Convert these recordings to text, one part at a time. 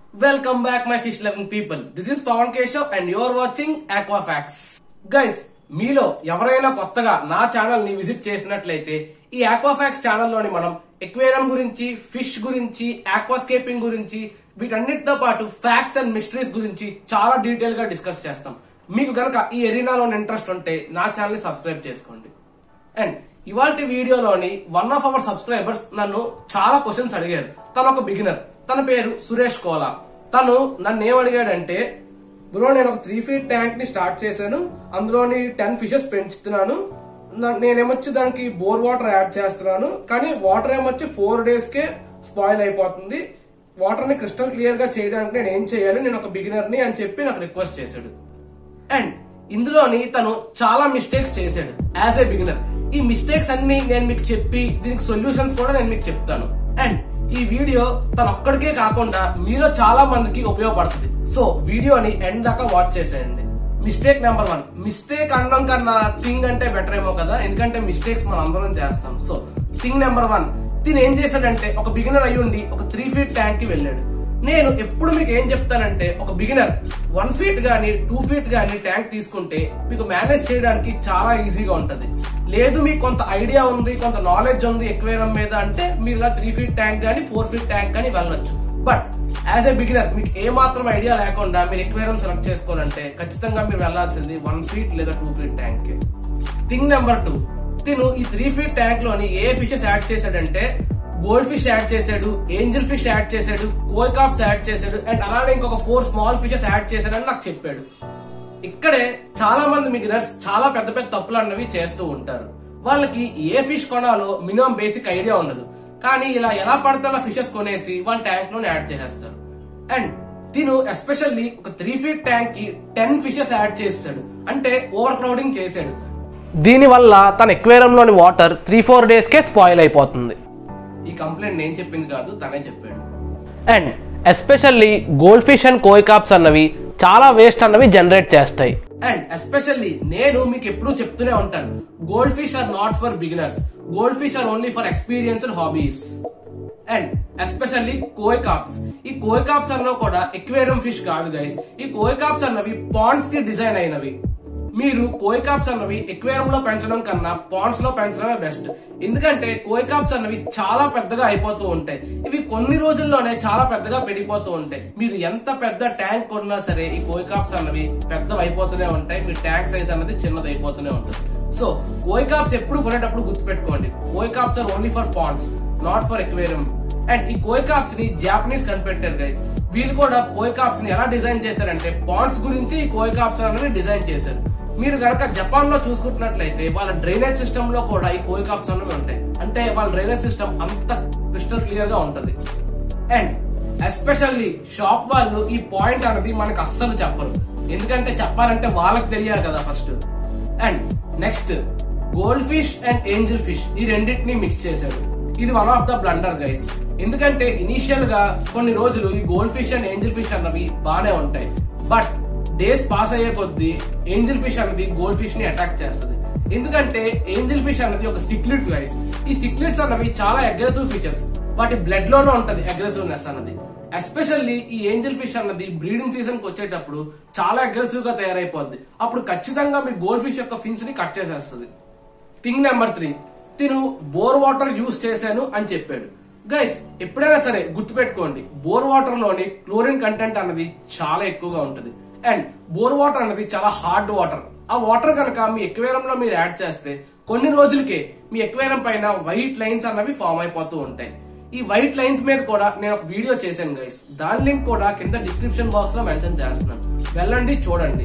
Welcome back my fish loving people. This is Pawan Keshav and you are watching Aquafax. Guys, మీలో ఎవరైనా కొత్తగా నా channel ని visit చేసినట్లయితే ఈ ఆక్వాఫాక్స్ ఛానల్లోని మనం ఎక్వేరియం గురించి ఫిష్ గురించి ఆక్వాస్కేపింగ్ గురించి వీటన్నిటితో పాటు ఫ్యాక్ట్స్ అండ్ మిస్టరీస్ గురించి చాలా డీటెయిల్ గా డిస్కస్ చేస్తాం మీకు గనక ఈ ఎరీనాలో ఇంట్రెస్ట్ ఉంటే నా ఛానల్ ని సబ్స్క్రైబ్ చేసుకోండి అండ్ ఇవాళ వీడియోలోని వన్ ఆఫ్ అవర్ సబ్స్క్రైబర్స్ నన్ను చాలా క్వశ్చన్స్ అడిగారు తను ఒక బిగినర్ తన పేరు సురేష్ కోలా తను నన్ను ఏం అడిగాడంటే బ్రో నేను ఒక త్రీ ఫీట్ ట్యాంక్ ని స్టార్ట్ చేశాను అందులోని టెన్ ఫిషెస్ పెంచుతున్నాను నా- నేనేమొచ్చి దానికి బోర్ వాటర్ యాడ్ చేస్తున్నాను కానీ వాటర్ ఏమొచ్చి ఫోర్ డేస్ కే స్పాయిల్ అయిపోతుంది వాటర్ ని క్రిస్టల్ క్లియర్ గా చేయడానికి నేను ఏం చేయాలి నేను ఒక బిగినర్ ని అని చెప్పి నాకు రిక్వెస్ట్ చేశాడు అండ్ ఇందులోని తను చాలా మిస్టేక్స్ చేశాడు యాజ్ ఏ బిగినర్ ఈ మిస్టేక్స్ అన్ని నేను మీకు చెప్పి దీనికి సొల్యూషన్స్ కూడా నేను మీకు చెప్తాను అండ్ ఈ వీడియో తన ఒక్కడికే కాకుండా మీలో చాలా మందికి ఉపయోగపడుతుంది సో వీడియోని ఎండ్ దాకా వాచ్ చేసేయండి మిస్టేక్ నెంబర్ వన్ మిస్టేక్ అనడం కన్నా థింగ్ అంటే బెటర్ ఏమో కదా ఎందుకంటే మిస్టేక్స్ మనం అందరం చేస్తాం సో థింగ్ నెంబర్ వన్ దీని ఏం చేశాడంటే ఒక బిగినర్ అయ్యుండి ఒక త్రీ ఫీట్ ట్యాంక్ కి వెళ్ళాడు నేను ఎప్పుడు మీకు ఏం చెప్తానంటే ఒక బిగినర్ వన్ ఫీట్ గానీ టూ ఫీట్ గానీ ట్యాంక్ తీసుకుంటే మీకు మేనేజ్ చేయడానికి చాలా ఈజీగా ఉంటది లేదు మీకు కొంత ఐడియా ఉంది కొంత నాలెడ్జ్ ఉంది ఎక్వేరియం మీద అంటే మీరు ఇలా త్రీ ఫీట్ ట్యాంక్ గానీ ఫోర్ ఫీట్ ట్యాంక్ గానీ వెళ్ళొచ్చు బట్ యాజ్ ఏ బిగినర్ మీకు ఏ మాత్రం ఐడియా లేకుండా మీరు ఎక్వేరియం సెలెక్ట్ చేసుకోవాలంటే ఖచ్చితంగా మీరు వెళ్లాల్సింది వన్ ఫీట్ లేదా టూ ఫీట్ ట్యాంక్ కి థింగ్ నెంబర్ టూ తిను ఈ త్రీ ఫీట్ ట్యాంక్ లోని ఏ ఫిషెస్ యాడ్ చేశాడంటే గోల్డ్ ఫిష్ యాడ్ చేశాడు ఏంజల్ ఫిష్ యాడ్ చేశాడు కోయ్ కాప్స్ యాడ్ చేశాడు అండ్ అలానే ఇంకొక ఫోర్ స్మాల్ ఫిషెస్ యాడ్ చేశాడని నాకు చెప్పాడు ఇక్కడే చాలా మంది బిగినర్స్ చాలా పెద్ద పెద్ద తప్పులు అన్నవి చేస్తూ ఉంటారు వాళ్ళకి ఏ ఫిష్ కొనాలో మినిమం బేసిక్ ఐడియా ఉండదు కానీ ఇలా ఎలా పడితే అలా ఫిషెస్ కొనేసి వాళ్ళ ట్యాంక్ లోనే యాడ్ చేసేస్తారు అండ్ తిను ఎస్పెషల్లీ ఒక త్రీ ఫీట్ ట్యాంక్ కి టెన్ ఫిషెస్ యాడ్ చేస్తాడు అంటే ఓవర్ క్రౌడింగ్ చేశాడు దీని వల్ల తన ఎక్వేరియం లోని వాటర్ త్రీ ఫోర్ డేస్ కే స్పాయిల్ అయిపోతుంది ఈ కంప్లైంట్ నేను చెప్పింది కాదు తనే చెప్పాడు and especially gold fish and koi carps అన్నవి చాలా వేస్ట్ అన్నవి జనరేట్ చేస్తాయి అండ్ ఎస్పెషల్లీ నేను మీకు ఎప్పుడూ చెప్తూనే ఉంటాను gold fish are not for beginners gold fish are only for experienced hobbies and especially koi carps ఈ కోయ్ కాప్స్ అన్నవి కూడా ఎక్వేరియం ఫిష్ కాదు గైస్ ఈ కోయ్ కాప్స్ అన్నవి పాండ్స్ కి డిజైన్ అయినవి మీరు కోయ్ కాప్స్ అన్నవి ఎక్వేరియం లో పెంచడం కన్నా పాండ్స్ లో పెంచడమే బెస్ట్ ఎందుకంటే కోయ్ కాప్స్ అన్నవి చాలా పెద్దగా అయిపోతూ ఉంటాయి ఇవి కొన్ని రోజుల్లోనే చాలా పెద్దగా పెరిగిపోతూ ఉంటాయి మీరు ఎంత పెద్ద ట్యాంక్ కొన్నా సరే ఈ కోయ్ కాప్స్ అన్నవి పెద్దవి అయిపోతూనే ఉంటాయి మీ ట్యాంక్ సైజ్ అన్నది చిన్నది అయిపోతూనే ఉంటుంది సో కోయ్ కాప్స్ ఎప్పుడు కొనేటప్పుడు గుర్తుపెట్టుకోండి koi carps are only for ponds not for aquarium and ఈ కోయ్ కాప్స్ ని జాపనీస్ కనిపెట్టారు గైస్ వీళ్ళు కూడా కోయ్ కాప్స్ ని ఎలా డిజైన్ చేశారంటే పాండ్స్ గురించి ఈ కోయ్ కాప్స్ అనేవి డిజైన్ చేశారు మీరు గనక జపాన్ లో చూసుకుంటున్నట్లయితే వాళ్ళ డ్రైనేజ్ సిస్టమ్ లో కూడా ఈ కోయ్ కాప్స్ అనేవి ఉంటాయి అంటే వాళ్ళ డ్రైనేజ్ సిస్టమ్ అంత క్రిస్టల్ క్లియర్ గా ఉంటది అండ్ ఎస్పెషల్లీ షాప్ వాళ్ళు ఈ పాయింట్ అనేది మనకు అస్సలు చెప్పరు ఎందుకంటే చెప్పాలంటే వాళ్ళకి తెలియాలి కదా first and next gold fish and angel fish ఈ రెండింటిని మిక్స్ చేశారు ఇది one of the blunder guys ఎందుకంటే ఇనీషియల్ గా కొన్ని రోజులు ఈ gold fish and angel fish అన్నవి బానే ఉంటాయి బట్ డేస్ పాస్ అయ్యే కొద్దీ ఏంజిల్ ఫిష్ అనేది గోల్డ్ ఫిష్ ని అటాక్ చేస్తుంది ఎందుకంటే ఏంజిల్ ఫిష్ అనేది ఒక సిక్లిడ్ గైస్ ఈ సిక్లిడ్స్ అన్నవి చాలా అగ్రెసివ్ ఫిషెస్ వాటి బ్లడ్ లోనే ఉంటది అగ్రెసివ్నెస్ అన్నది ఎస్పెషల్లీ ఈ ఏంజిల్ ఫిష్ అన్నది బ్రీడింగ్ సీజన్ కి వచ్చేటప్పుడు చాలా అగ్రెసివ్ గా తయారైపోద్ది అప్పుడు ఖచ్చితంగా మీ గోల్డ్ ఫిష్ యొక్క ఫిన్స్ ని కట్ చేసేస్తుంది థింగ్ నెంబర్ త్రీ తిను బోర్ వాటర్ యూస్ చేశాను అని చెప్పాడు గైస్ ఎప్పుడైనా సరే గుర్తుపెట్టుకోండి బోర్ వాటర్ లోని క్లోరిన్ కంటెంట్ అన్నది చాలా ఎక్కువగా ఉంటుంది అండ్ బోర్ వాటర్ అనేది చాలా హార్డ్ వాటర్ ఆ వాటర్ కనుక మీ ఎక్వేరియం లో మీరు యాడ్ చేస్తే కొన్ని రోజులకే మీ ఎక్వేరియం పైన వైట్ లైన్స్ అన్నవి ఫామ్ అయిపోతూ ఉంటాయి ఈ వైట్ లైన్స్ మీద కూడా నేను ఒక వీడియో చేశాను గైస్ దాని లింక్ కూడా కింద డిస్క్రిప్షన్ బాక్స్ లో మెన్షన్ చేస్తున్నాను వెళ్ళండి చూడండి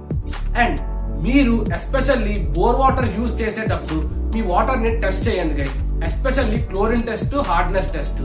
అండ్ మీరు ఎస్పెషల్లీ బోర్ వాటర్ యూస్ చేసేటప్పుడు మీ వాటర్ ని టెస్ట్ చేయండి guys especially chlorine test hardness test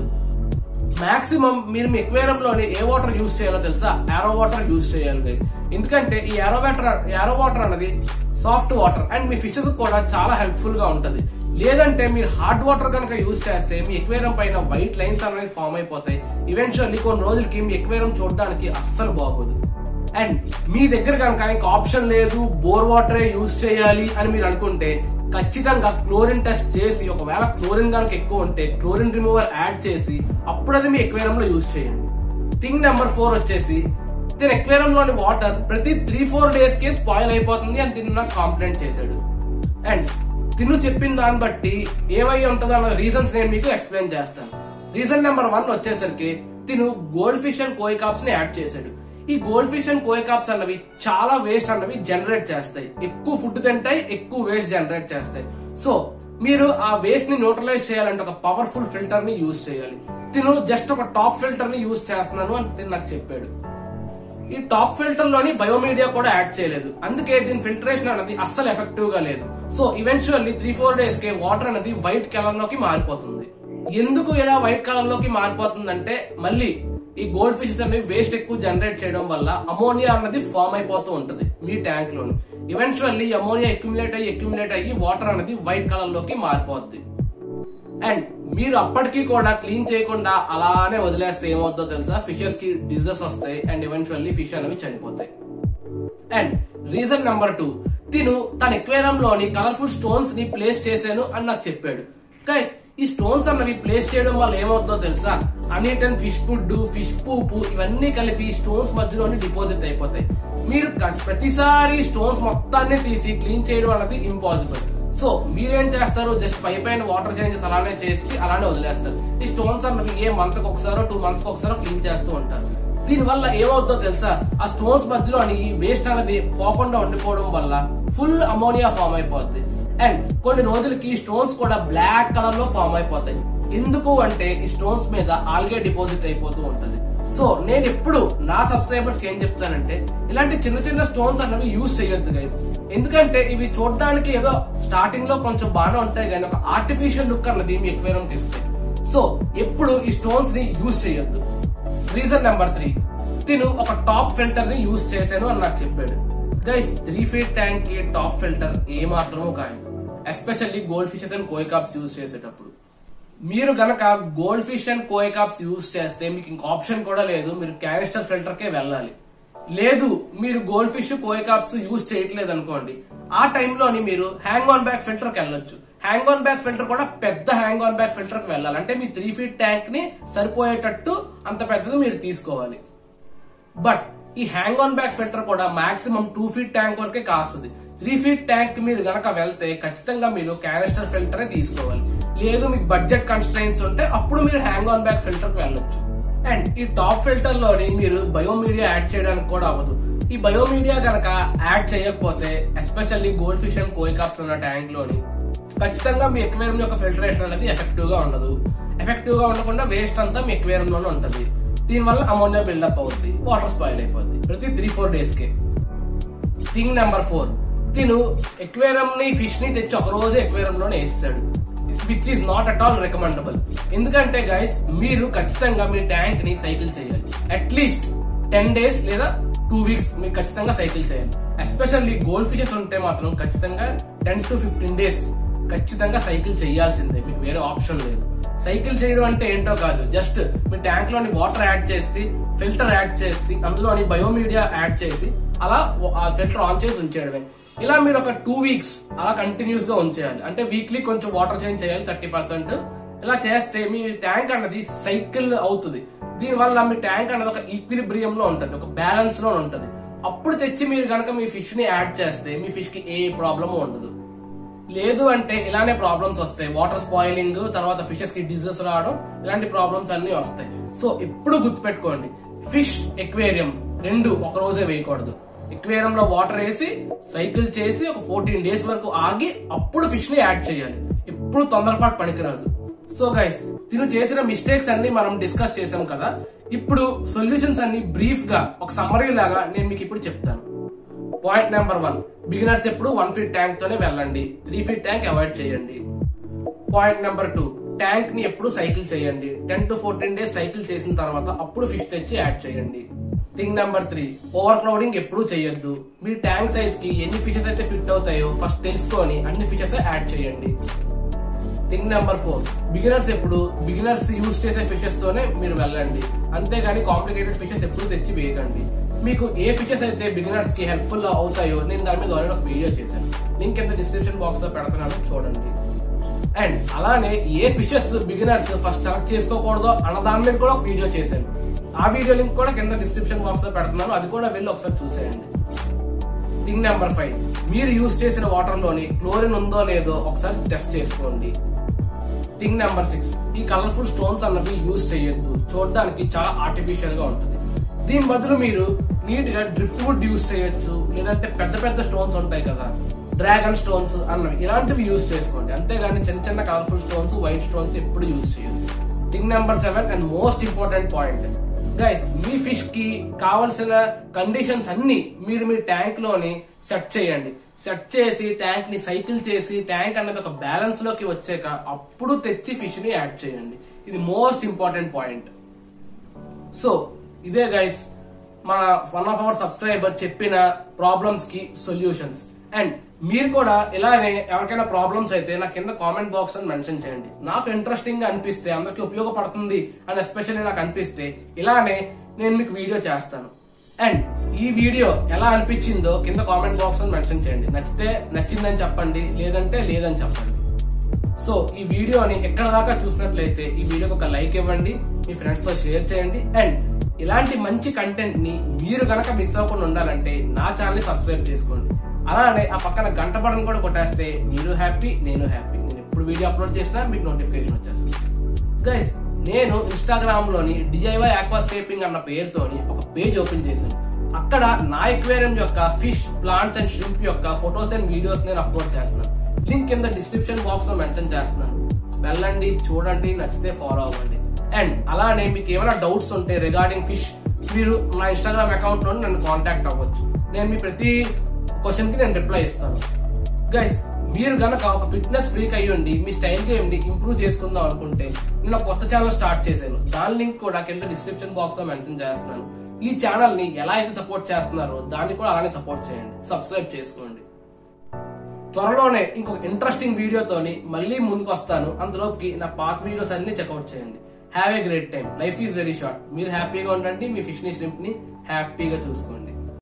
maximum మీరు మీ ఎక్వేరియం లోని ఏ వాటర్ యూస్ చేయాలో తెలుసా యారో వాటర్ యూస్ చేయాలి గైస్ ఎందుకంటే ఈ యారో వాటర్ యారో వాటర్ అనేది సాఫ్ట్ వాటర్ అండ్ మీ ఫిషెస్ కూడా చాలా హెల్ప్ఫుల్ గా ఉంటది లేదంటే మీరు హార్డ్ వాటర్ కనుక యూస్ చేస్తే మీ ఎక్వేరియం పైన వైట్ లైన్స్ అనేది ఫామ్ అయిపోతాయి ఈవెన్చువల్లీ కొన్ని రోజులకి మీ ఎక్వేరియం చూడడానికి అస్సలు బాగోదు అండ్ మీ దగ్గర కనుక ఇంకా ఆప్షన్ లేదు బోర్ వాటరే యూజ్ చేయాలి అని మీరు అనుకుంటే ఖచ్చితంగా క్లోరిన్ టెస్ట్ చేసి ఒకవేళ క్లోరిన్ కనుక ఎక్కువ ఉంటే క్లోరిన్ రిమూవర్ యాడ్ చేసి అప్పుడు అది మీ ఎక్వేరియం లో యూజ్ చేయండి థింగ్ నెంబర్ ఫోర్ వచ్చేసి దీని ఎక్వేరియం లోని వాటర్ ప్రతి త్రీ ఫోర్ డేస్ కి స్పాయిల్ అయిపోతుంది అని తిను నాకు కాంప్లైంట్ చేశాడు అండ్ తిను చెప్పిన దాన్ని బట్టి ఏమై ఉంటుందో అన్న రీజన్స్ నేను మీకు ఎక్స్ప్లెయిన్ చేస్తాను రీజన్ నెంబర్ వన్ వచ్చేసరికి Tinu gold fish and koi carps ని యాడ్ చేశాడు ఈ gold fish and koi carps అన్నవి చాలా వేస్ట్ అన్నవి జనరేట్ చేస్తాయి ఎక్కువ ఫుడ్ తింటాయి ఎక్కువ వేస్ట్ జనరేట్ చేస్తాయి సో మీరు ఆ వేస్ట్ ని న్యూట్రలైజ్ చేయాలంటే ఒక పవర్ఫుల్ ఫిల్టర్ ని యూజ్ చేయాలి తిను జస్ట్ ఒక టాప్ ఫిల్టర్ ని యూజ్ చేస్తున్నాను అని తిను నాకు చెప్పాడు ఈ టాప్ ఫిల్టర్ లోని బయోమీడియా కూడా యాడ్ చేయలేదు అందుకే దీని ఫిల్టరేషన్ అనేది అస్సలు ఎఫెక్టివ్ గా లేదు so eventually three four days కి వాటర్ అనేది వైట్ కలర్ లోకి మారిపోతుంది ఎందుకు ఇలా వైట్ కలర్ లోకి మారిపోతుందంటే మళ్ళీ ఈ గోల్డ్ ఫిషెస్ అనేవి వేస్ట్ ఎక్కువ జనరేట్ చేయడం వల్ల అమోనియా అన్నది ఫామ్ అయిపోతూ ఉంటది మీ ట్యాంక్ లోని ఈవెన్చువల్లీ అమోనియా అక్యుములేట్ అయ్యి అక్యుములేట్ అయ్యి వాటర్ అనేది వైట్ కలర్ లోకి మారిపోద్ది అండ్ మీరు అప్పటికి కూడా క్లీన్ చేయకుండా అలానే వదిలేస్తే ఏమవుతుందో తెలుసా ఫిషెస్ కి డిజెస్ వస్తాయి అండ్ ఈవెన్చువల్లీ ఫిష్ అనేవి చనిపోతాయి అండ్ రీజన్ నెంబర్ టూ తిను తన ఎక్వేరియం లోని కలర్ఫుల్ స్టోన్స్ ని ప్లేస్ చేశాను అని నాకు చెప్పాడు గైస్ ఈ స్టోన్స్ అన్నవి ప్లేస్ చేయడం వల్ల ఏమవుతుందో తెలుసా uneaten fish food fish poop ఇవన్నీ కలిపి స్టోన్స్ మధ్యలోని డిపాజిట్ అయిపోతాయి మీరు క- ప్రతిసారి స్టోన్స్ మొత్తాన్ని తీసి క్లీన్ చేయడం అనేది ఇంపాసిబుల్ సో మీరేం చేస్తారు జస్ట్ పై పైన వాటర్ చేంజెస్ అలానే చేసి అలానే వదిలేస్తారు ఈ స్టోన్స్ అన్నవి ఏ మంత్ కి ఒకసారో టూ మంత్స్ కి ఒకసారో క్లీన్ చేస్తూ ఉంటారు దీని వల్ల ఏమవుతుందో తెలుసా ఆ స్టోన్స్ మధ్యలో ఈ వేస్ట్ అనేది పోకుండా ఉండిపోవడం వల్ల ఫుల్ అమోనియా ఫామ్ అయిపోద్ది అండ్ కొన్ని రోజులకి ఈ స్టోన్స్ కూడా బ్లాక్ కలర్ లో ఫామ్ అయిపోతాయి ఎందుకు అంటే ఈ స్టోన్స్ మీద ఆల్గే డిపాజిట్ అయిపోతూ ఉంటది సో నేను ఎప్పుడు నా సబ్స్క్రైబర్స్ కి ఏం చెప్తానంటే ఇలాంటి చిన్న చిన్న స్టోన్స్ అన్నవి యూజ్ చేయొద్దు గైస్ ఎందుకంటే ఇవి చూడడానికి ఏదో స్టార్టింగ్ లో కొంచెం బాగానే ఉంటాయి కానీ ఒక ఆర్టిఫిషియల్ లుక్ అన్నది మీ ఎక్వేరియం ఇస్తాయి సో ఎప్పుడు ఈ స్టోన్స్ ని యూజ్ చేయొద్దు రీజన్ నెంబర్ త్రీ తిను ఒక టాప్ ఫిల్టర్ ని యూజ్ చేశాను అని నాకు చెప్పాడు గైస్ త్రీ ఫీట్ ట్యాంక్ కి టాప్ ఫిల్టర్ ఏ మాత్రమూ కాదు especially gold fishes and koi carps use చేసేటప్పుడు మీరు గనక gold fish and koi carps use చేస్తే మీకు ఇంక ఆప్షన్ కూడా లేదు మీరు క్యానిస్టర్ ఫిల్టర్ కే వెళ్ళాలి లేదు మీరు gold fish koi carps use చేయట్లేదు అనుకోండి ఆ టైంలోని మీరు హ్యాంగ్ ఆన్ బ్యాక్ ఫిల్టర్ కి వెళ్ళొచ్చు హ్యాంగ్ ఆన్ బ్యాక్ ఫిల్టర్ కూడా పెద్ద హ్యాంగ్ ఆన్ బ్యాక్ ఫిల్టర్ కి వెళ్ళాలి అంటే మీ త్రీ ఫీట్ ట్యాంక్ ని సరిపోయేటట్టు అంత పెద్దది మీరు తీసుకోవాలి బట్ ఈ హ్యాంగ్ ఆన్ బ్యాక్ ఫిల్టర్ కూడా మాక్సిమం టూ ఫీట్ ట్యాంక్ వరకే కాస్తుంది త్రీ ఫీట్ ట్యాంక్ మీరు గనక వెళ్తే ఖచ్చితంగా మీరు క్యానిస్టర్ ఫిల్టరే తీసుకోవాలి లేదు మీకు బడ్జెట్ కన్స్ట్రైన్స్ ఉంటే అప్పుడు మీరు హ్యాంగ్ ఆన్ బ్యాక్ ఫిల్టర్ కి వెళ్ళొచ్చు అండ్ ఈ టాప్ ఫిల్టర్ లోని మీరు బయోమీడియా యాడ్ చేయడానికి కూడా అవ్వదు ఈ బయోమీడియా గనక యాడ్ చేయకపోతే especially gold fish and koi carps ఉన్న ట్యాంక్ లోని ఖచ్చితంగా మీ ఎక్వేరియం యొక్క ఫిల్టరేషన్ అనేది ఎఫెక్టివ్ గా ఉండదు ఎఫెక్టివ్ గా ఉండకుండా వేస్ట్ అంతా మీ ఎక్వేరియం లోనే ఉంటది దీనివల్ల అమోనియా బిల్డప్ అవుద్ది వాటర్ స్పాయిల్ అయిపోద్ది ప్రతి త్రీ ఫోర్ డేస్ కి thing number four Tinu aquarium ని ఫిష్ ని తెచ్చి ఒక రోజు ఎక్వేరియం లోనే వేస్తాడు which is not at all recommendable ఎందుకంటే గైస్ మీరు ఖచ్చితంగా మీ ట్యాంక్ ని సైకిల్ చేయాలి అట్లీస్ట్ టెన్ డేస్ లేదా టూ వీక్స్ మీరు ఖచ్చితంగా సైకిల్ చేయాలి ఎస్పెషల్లీ గోల్డ్ ఫిషెస్ ఉంటే మాత్రం ఖచ్చితంగా టెన్ టు ఫిఫ్టీన్ డేస్ ఖచ్చితంగా సైకిల్ చేయాల్సిందే మీకు వేరే ఆప్షన్ లేదు సైకిల్ చేయడం అంటే ఏంటో కాదు జస్ట్ మీ ట్యాంక్ లోని వాటర్ యాడ్ చేసి ఫిల్టర్ యాడ్ చేసి అందులోని బయోమీడియా యాడ్ చేసి అలా ఆ ఫిల్టర్ ఆన్ చేసి ఉంచేయడమే ఇలా మీరు ఒక టూ వీక్స్ అలా కంటిన్యూస్ గా ఉంచేయాలి అంటే వీక్లీ కొంచెం వాటర్ చేంజ్ చేయాలి థర్టీ పర్సెంట్ ఇలా చేస్తే మీ ట్యాంక్ అన్నది సైకిల్ అవుతుంది దీనివల్ల మీ ట్యాంక్ అన్నది ఒక ఈక్విలిబ్రియం లో ఉంటది ఒక బ్యాలెన్స్ లో ఉంటది అప్పుడు తెచ్చి మీరు కనుక మీ ఫిష్ ని యాడ్ చేస్తే మీ ఫిష్ కి ఏ ప్రాబ్లము ఉండదు లేదు అంటే ఇలానే ప్రాబ్లమ్స్ వస్తాయి వాటర్ స్పాయిలింగ్ తర్వాత ఫిషెస్ కి డిజీజ్ రావడం ఇలాంటి ప్రాబ్లమ్స్ అన్ని వస్తాయి సో ఎప్పుడు గుర్తుపెట్టుకోండి ఫిష్ ఎక్వేరియం రెండు ఒక రోజే వేయకూడదు ఎక్వేరియం లో వాటర్ వేసి సైకిల్ చేసి ఒక ఫోర్టీన్ డేస్ వరకు ఆగి అప్పుడు ఫిష్ ని యాడ్ చేయాలి ఎప్పుడు తొందరపాటు పనికిరాదు సో గైస్ తిను చేసిన మిస్టేక్స్ అన్ని మనం డిస్కస్ చేసాం కదా ఇప్పుడు సొల్యూషన్స్ అన్ని బ్రీఫ్ గా ఒక సమ్మరీ లాగా నేను మీకు ఇప్పుడు చెప్తాను పాయింట్ నెంబర్ వన్ బిగినర్స్ ఎప్పుడు వన్ ఫీట్ ట్యాంక్ తోనే వెళ్ళండి త్రీ ఫీట్ ట్యాంక్ అవాయిడ్ చేయండి పాయింట్ నెంబర్ టూ ట్యాంక్ ని ఎప్పుడు సైకిల్ చేయండి ten to fourteen days cycle చేసిన తర్వాత అప్పుడు ఫిష్ తెచ్చి యాడ్ చేయండి thing number three overcrowding ఎప్పుడు చేయొద్దు మీ ట్యాంక్ సైజ్ కి ఎన్ని ఫిషెస్ అయితే ఫిట్ అవుతాయో ఫస్ట్ తెలుసుకొని అన్ని ఫిషెస్ యాడ్ చేయండి థింగ్ నెంబర్ ఫోర్ బిగినర్స్ ఎప్పుడు బిగినర్స్ యూజ్ చేసే ఫిషెస్ తోనే మీరు వెళ్ళండి అంతేగాని కాంప్లికేటెడ్ ఫిషెస్ ఎప్పుడు తెచ్చి వేయకండి మీకు ఏ ఫిషెస్ అయితే బిగినర్స్ కి హెల్ప్ఫుల్ అవుతాయో నేను దాని మీద ఆల్రెడీ ఒక వీడియో చేశాను లింక్ కింద డిస్క్రిప్షన్ బాక్స్ లో పెడుతున్నాను చూడండి అండ్ అలానే ఏ ఫిషెస్ బిగినర్స్ ఫస్ట్ సెలెక్ట్ చేసుకోకూడదో అన్న దాని మీద కూడా ఒక వీడియో చేశాను ఆ వీడియో లింక్ కూడా కింద డిస్క్రిప్షన్ బాక్స్ లో పెడుతున్నాను అది కూడా వెళ్ళి ఒకసారి చూసేయండి థింగ్ నెంబర్ ఫైవ్ మీరు యూజ్ చేసిన వాటర్ లోని క్లోరిన్ ఉందో లేదో ఒకసారి టెస్ట్ చేసుకోండి థింగ్ నెంబర్ సిక్స్ ఈ కలర్ఫుల్ స్టోన్స్ అన్నవి యూజ్ చేయొద్దు చూడడానికి చాలా ఆర్టిఫిషియల్ గా ఉంటుంది దీని బదులు మీరు నీట్ గా డ్రిఫ్ట్ వుడ్ యూజ్ చేయొచ్చు లేదంటే పెద్ద పెద్ద స్టోన్స్ ఉంటాయి కదా డ్రాగన్ స్టోన్స్ అన్నవి ఇలాంటివి యూజ్ చేసుకోండి అంతేగాని చిన్న చిన్న కలర్ఫుల్ స్టోన్స్ వైట్ స్టోన్స్ ఎప్పుడు యూజ్ చేయొద్దు thing number seven and most important point guys మీ ఫిష్ కి కావలసిన కండిషన్స్ అన్ని మీరు మీ ట్యాంక్ లోని సెట్ చేయండి సెట్ చేసి ట్యాంక్ ని సైకిల్ చేసి ట్యాంక్ అనేది ఒక బ్యాలెన్స్ లోకి వచ్చాక అప్పుడు తెచ్చి ఫిష్ ని యాడ్ చేయండి ఇది మోస్ట్ ఇంపార్టెంట్ పాయింట్ సో ఇదే గైస్ మన వన్ ఆఫ్ అవర్ సబ్స్క్రైబర్ చెప్పిన ప్రాబ్లమ్స్ కి సొల్యూషన్స్ అండ్ మీరు కూడా ఇలానే ఎవరికైనా ప్రాబ్లమ్స్ అయితే నా కింద కామెంట్ బాక్స్ అని మెన్షన్ చేయండి నాకు ఇంట్రెస్టింగ్ గా అనిపిస్తే అందరికి ఉపయోగపడుతుంది అని ఎస్పెషల్లీ నాకు అనిపిస్తే ఇలానే నేను మీకు వీడియో చేస్తాను అండ్ ఈ వీడియో ఎలా అనిపించిందో కింద కామెంట్ బాక్స్ అని మెన్షన్ చేయండి నచ్చితే నచ్చిందని చెప్పండి లేదంటే లేదని చెప్పండి సో ఈ వీడియోని ఎక్కడ దాకా చూసినట్లయితే ఈ వీడియోకి ఒక లైక్ ఇవ్వండి మీ ఫ్రెండ్స్ తో షేర్ చేయండి అండ్ ఇలాంటి మంచి కంటెంట్ ని మీరు గనక మిస్ అవ్వకుండా ఉండాలంటే నా ఛానల్ ని సబ్స్క్రైబ్ చేసుకోండి అలానే ఆ పక్కన గంట బటన్ కూడా కొట్టేస్తే మీరు హ్యాపీ నేను హ్యాపీ నేను ఎప్పుడు వీడియో అప్లోడ్ చేసినా మీకు నోటిఫికేషన్ వచ్చేస్తుంది గైస్ నేను ఇన్స్టాగ్రామ్ లోని డిజైవై ఆక్వాస్కేపింగ్ అన్న పేరుతోని ఒక పేజ్ ఓపెన్ చేశాను అక్కడ నా ఎక్వేరియం యొక్క ఫిష్ ప్లాంట్స్ అండ్ షింప్ యొక్క ఫొటోస్ అండ్ వీడియోస్ నేను అప్లోడ్ చేస్తున్నాను లింక్ కింద డిస్క్రిప్షన్ బాక్స్ లో మెన్షన్ చేస్తున్నాను వెళ్ళండి చూడండి నచ్చితే ఫాలో అవ్వండి అండ్ అలానే మీకు ఏమైనా డౌట్స్ ఉంటే రిగార్డింగ్ ఫిష్ మీరు నా ఇన్స్టాగ్రామ్ అకౌంట్ లో నన్ను కాంటాక్ట్ అవ్వచ్చు నేను మీ ప్రతి క్వశ్చన్ కి నేను రిప్లై ఇస్తాను గైస్ మీరు గనక ఒక ఫిట్నెస్ ఫ్రీక్ అయ్యి ఉండి మీ స్టైల్ గేమ్ ని ఇంప్రూవ్ చేసుకుందాం అనుకుంటే నేను ఒక కొత్త ఛానల్ స్టార్ట్ చేశాను దాని లింక్ కూడా కింద డిస్క్రిప్షన్ బాక్స్ లో మెన్షన్ చేస్తున్నాను ఈ ఛానల్ ని ఎలా అయితే సపోర్ట్ చేస్తున్నారో దాన్ని కూడా అలానే సపోర్ట్ చేయండి సబ్స్క్రైబ్ చేసుకోండి త్వరలోనే ఇంకొక ఇంట్రెస్టింగ్ వీడియోతోని మళ్ళీ ముందుకు వస్తాను అందులోకి నా పాత వీడియోస్ అన్ని చెక్అవుట్ చేయండి have a great time life is very short మీరు హ్యాపీగా ఉండండి మీ ఫిష్ ని ని హ్యాపీగా చూసుకోండి